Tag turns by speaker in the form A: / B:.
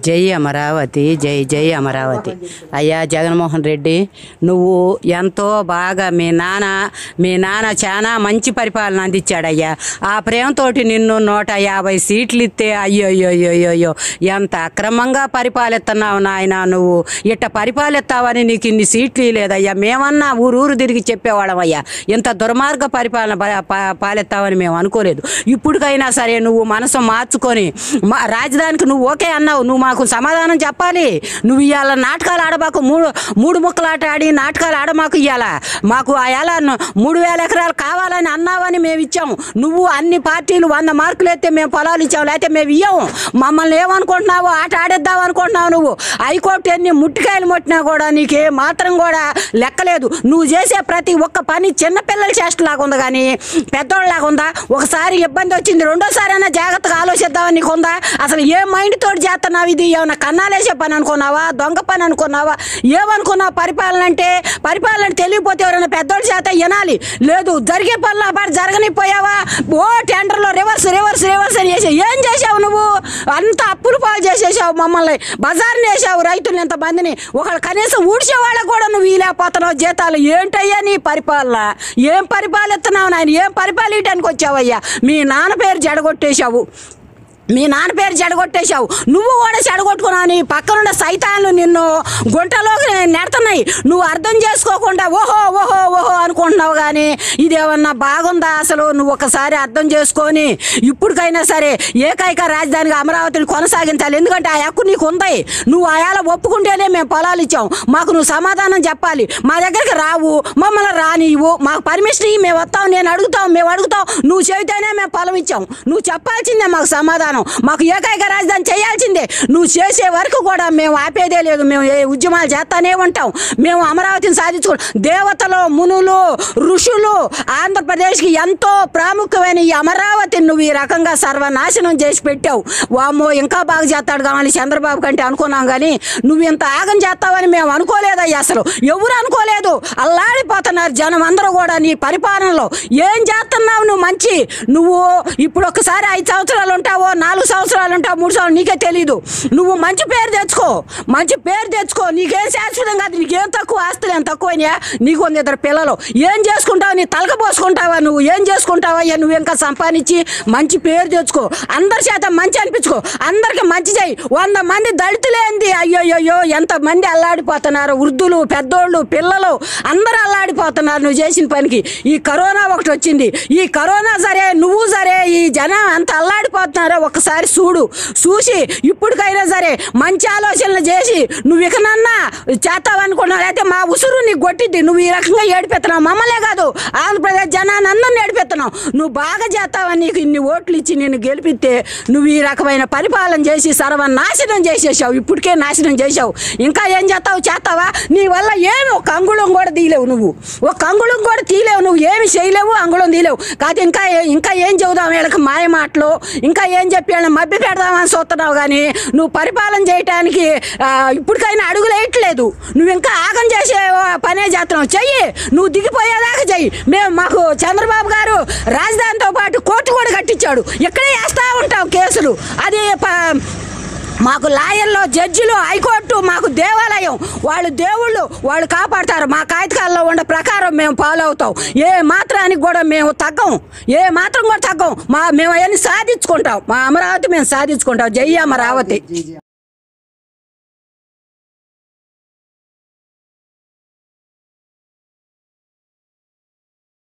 A: జై అమరావతి జై జై అమరావతి అయ్యా జగన్మోహన్ రెడ్డి నువ్వు ఎంతో బాగా మీ నాన్న మీ నాన్న చాలా మంచి పరిపాలన అందించాడయ్యా ఆ ప్రేమతోటి నిన్ను నూట యాభై సీట్లు ఇస్తే అయ్యో అయ్యో అయ్యో అయ్యో అయ్యో ఎంత అక్రమంగా పరిపాలిస్తున్నావు నాయన నువ్వు ఇట్ట పరిపాలిస్తావని నీకు ఇన్ని సీట్లు లేదయ్యా మేమన్నా ఊరూరు తిరిగి చెప్పేవాళ్ళమయ్యా ఇంత దుర్మార్గ పరిపాలన ప- ప- పాలిస్తావని మేము అనుకోలేదు ఇప్పటికైనా సరే నువ్వు మనసు మార్చుకొని మా రాజధానికి నువ్వు ఓకే అన్నావు నువ్వు మాకు సమాధానం చెప్పాలి నువ్వు ఇవాళ నాటకాలు ఆడబాకు మూడు మూడు ముక్కలాట ఆడి నాటకాలు ఆడమాకు ఇవాళ మాకు ఆ ఏళ ను- మూడు వేల ఎకరాలు కావాలని అన్నావని మేము ఇచ్చాము నువ్వు అన్ని పార్టీలు వంద మార్కులు ఎత్తే మేము పొలాలు ఇచ్చాము లేకపోతే మేము ఇయ్యము మమ్మల్ని ఏమనుకుంటున్నావు ఆట ఆడేద్దాం అనుకుంటున్నావు నువ్వు హైకోర్టు ఎన్ని ముట్టికాయలు ముట్టినా కూడా నీకే మాత్రం కూడా లెక్కలేదు నువ్వు చేసే ప్రతి ఒక్క పని చిన్నపిల్లల చేష్టలాగా ఉంది కానీ పెద్దోళ్ళలాగా ఉందా ఒకసారి ఇబ్బంది వచ్చింది రెండోసారి అయినా జాగ్రత్తగా ఆలోచిద్దామని నీకు ఉందా అసలు ఏ మైండ్ తోటి చేస్తున్నావు ఇది ఏమైనా కన్నాలేసే పని అనుకున్నావా దొంగ పని అనుకున్నావా ఏమనుకున్నావు పరిపాలన అంటే పరిపాలన తెలియపోతే ఎవరైనా పెద్దోళ్ళ చేత వినాలి లేదు జరిగే పనులు ఆ పాటు జరగనిపోయావా ఓ టెండర్లో రివర్స్ రివర్స్ రివర్స్ అని చేసావు ఏం చేసావు నువ్వు అంత అప్పులు పాలు చేసేసావు మమ్మల్ని బజార్ని వేసావు రైతులు ఎంతమందిని ఒకళ్ళు కనీసం ఊడ్చే వాళ్ళకు కూడా నువ్వు వీలేకపోతున్నావు జీతాలు ఏంటయ్యా నీ పరిపాలన ఏం పరిపాలిస్తున్నావు నాయన ఏం పరిపాలియటానికి వచ్చావయ్యా మీ నాన్న పేరు జడగొట్టేశావు మీ నాన్న పేరు చెడగొట్టేశావు నువ్వు కూడా చెడగొట్టుకున్నావు నీ పక్కనున్న సైతాన్లు నిన్ను గుంటలోకి నెడుతున్నాయి నువ్వు అర్థం చేసుకోకుండా ఓహో ఓహో ఓహో అనుకుంటున్నావు కానీ ఇదేమన్నా బాగుందా అసలు నువ్వు ఒకసారి అర్థం చేసుకొని ఇప్పటికైనా సరే ఏకైక రాజధానిగా అమరావతిని కొనసాగించాలి ఎందుకంటే ఆ హక్కు నీకు ఉంది నువ్వు ఆయాల ఒప్పుకుంటేనే మేము పొలాలు ఇచ్చాం మాకు నువ్వు సమాధానం చెప్పాలి మా దగ్గరికి రావు మమ్మల్ని రానివ్వు మాకు పర్మిషన్ ఇయ్యి మేము వస్తాం నేను అడుగుతాం మేము అడుగుతాం నువ్వు చెబితేనే మేము పొలం ఇచ్చాం నువ్వు చెప్పాల్సిందే మాకు సమాధానం మాకు ఏకైక రాజధాని చేయాల్సిందే నువ్వు చేసే వరకు కూడా మేము ఆపేదే లేదు మేము ఏ ఉద్యమాలు చేస్తానే ఉంటాం మేము అమరావతిని సాధించుకో దేవతలు మునులు ఋషులు ఆంధ్రప్రదేశ్కి ఎంతో ప్రాముఖ్యమైన ఈ అమరావతిని నువ్వు ఈ రకంగా సర్వనాశనం చేసి పెట్టావు వామ్మో ఇంకా బాగా చేస్తాడు కావాలి చంద్రబాబు కంటే అనుకున్నాం కానీ నువ్వు ఇంత ఆగం చేస్తావని మేము అనుకోలేదయ్యా అసలు ఎవరు అనుకోలేదు అల్లాడిపోతున్నారు జనం అందరూ కూడా నీ పరిపాలనలో ఏం చేస్తున్నావు నువ్వు మంచి నువ్వు ఇప్పుడు ఒకసారి ఐదు సంవత్సరాలు ఉంటావో నాలుగు సంవత్సరాలు ఉంటావు మూడు సంవత్సరాలు నీకే తెలియదు నువ్వు మంచి పేరు తెచ్చుకో మంచి పేరు తెచ్చుకో నీకేం శాశ్వతం కాదు నీకేం తక్కువ ఆస్తులు ఏం తక్కువైనా నీకు ఉంది ఇద్దరు పిల్లలు ఏం చేసుకుంటావు నీ తలక పోసుకుంటావా నువ్వు ఏం చేసుకుంటావా అయ్యా నువ్వు ఇంకా సంపాదించి మంచి పేరు తెచ్చుకో అందరి చేత మంచి అనిపించుకో అందరికి మంచి చేయి వంద మంది దళితులేంది అయ్యోయ్యో ఎంత మంది అల్లాడిపోతున్నారు వృద్ధులు పెద్దోళ్ళు పిల్లలు అందరూ అల్లాడిపోతున్నారు నువ్వు చేసిన పనికి ఈ కరోనా ఒకటి వచ్చింది ఈ కరోనా సరే నువ్వు సరే ఈ జనం ఎంత అల్లాడిపోతున్నారో ఒకసారి చూడు చూసి ఇప్పటికైనా సరే మంచి ఆలోచనలు చేసి నువ్వు ఇకనన్నా చేస్తావనుకున్నావు అయితే మా ఉసురు నీకు కొట్టిద్ది నువ్వు ఈ రకంగా ఏడిపెత్తున్నావు మమ్మల్నే కాదు ఆంధ్రప్రదేశ్ జనాన్ని అందరిని ఏడిపెత్తున్నావు నువ్వు బాగా చేస్తావని నీకు ఇన్ని ఓట్లు ఇచ్చి నేను గెలిపిస్తే నువ్వు ఈ రకమైన పరిపాలన చేసి సర్వనాశనం చేసేసావు ఇప్పటికే నాశనం చేసావు ఇంకా ఏం చేస్తావు చేస్తావా నీ వల్ల ఏమి ఒక అంగుళం కూడా తీయలేవు నువ్వు ఒక అంగుళం కూడా తీయలేవు నువ్వు ఏమి చేయలేవు అంగుళం తీయలేవు కాదు ఇంకా ఏ- ఇంకా ఏం చెబుదాం వీళ్ళకి మాయ మాటలు ఇంకా ఏం చెప్పి వీళ్ళని మభ్య పెడదామని చూస్తున్నావు కానీ నువ్వు పరిపాలన చేయటానికి ఆ, ఇప్పటికైనా అడుగులేయట్లేదు నువ్వు ఇంకా ఆగం చేసే పనే చేస్తున్నావు చెయ్యి నువ్వు దిగిపోయేదాకా చెయ్యి మేము మాకు చంద్రబాబు గారు రాజధానితో పాటు కోర్టు కూడా కట్టించాడు ఇక్కడే వేస్తా ఉంటాం కేసులు అది ప- మాకు లాయర్లు జడ్జిలు హైకోర్టు మాకు దేవాలయం వాళ్ళు దేవుళ్ళు వాళ్ళు కాపాడతారు మా కాగితాల్లో ఉన్న ప్రకారం మేము ఫాలో అవుతాం ఏ మాత్రానికి కూడా మేము తగ్గం ఏ మాత్రం కూడా తగ్గం మా మేము అవన్నీ సాధించుకుంటాం మా అమరావతి మేము సాధించుకుంటాం జై అమరావతి